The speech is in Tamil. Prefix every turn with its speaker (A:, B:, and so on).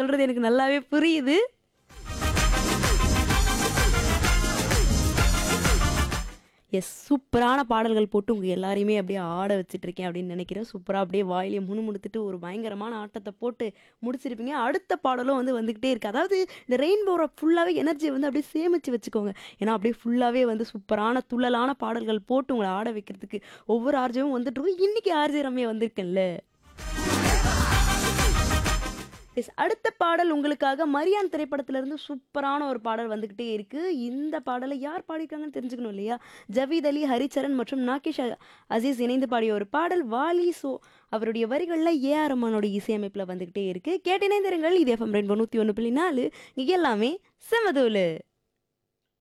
A: சொல்றது எனக்கு நல்லாவே புரியுது. எஸ் சூப்பரான பாடல்கள் போட்டு உங்க எல்லாரையுமே அப்படியே ஆட வச்சுட்டுருக்கேன் அப்படின்னு நினைக்கிறேன். சூப்பரா அப்படியே வாயிலே முணுமுணுத்துட்டு ஒரு பயங்கரமான ஆட்டத்த போட்டு முடிச்சிருப்பீங்க. அடுத்த பாடலும் வந்து வந்துகிட்டே இருக்கு. அதாவது இந்த ரெயின்போர ஃபுல்லாவே எனர்ஜிய வந்து அப்படியே சேமிச்சு வச்சுக்கோங்க. ஏன்னா அப்படியே ஃபுல்லாவே வந்து சூப்பரான துள்ளலான பாடல்கள் போட்டு உங்கள ஆட வைக்கிறதுக்கு ஒவ்வொரு ஆர்ஜேவும் வந்துட்டுருக்கும். இன்னைக்கு ஆர்ஜே ரம்யா வந்திருக்கேன்ல. எஸ் அடுத்த பாடல் உங்களுக்காக மரியான் திரைப்படத்திலிருந்து சூப்பரான ஒரு பாடல் வந்துகிட்டே இருக்கு. இந்த பாடலை யார் பாடியிருக்காங்கன்னு தெரிஞ்சுக்கணும் இல்லையா? ஜவீத் அலி, ஹரிச்சரன் மற்றும் நாகேஷ் அ அசீஸ் இணைந்து பாடிய ஒரு பாடல் வாலி சோ அவருடைய வரிகள்ல ஏ.ஆர். ரஹ்மானோட இசையமைப்புல வந்துகிட்டே இருக்கு. கேட்டு இணைந்திருங்கள். இது எஃப்எம் ரெயின்போ 101.4 இங்க எல்லாமே செமதூளு.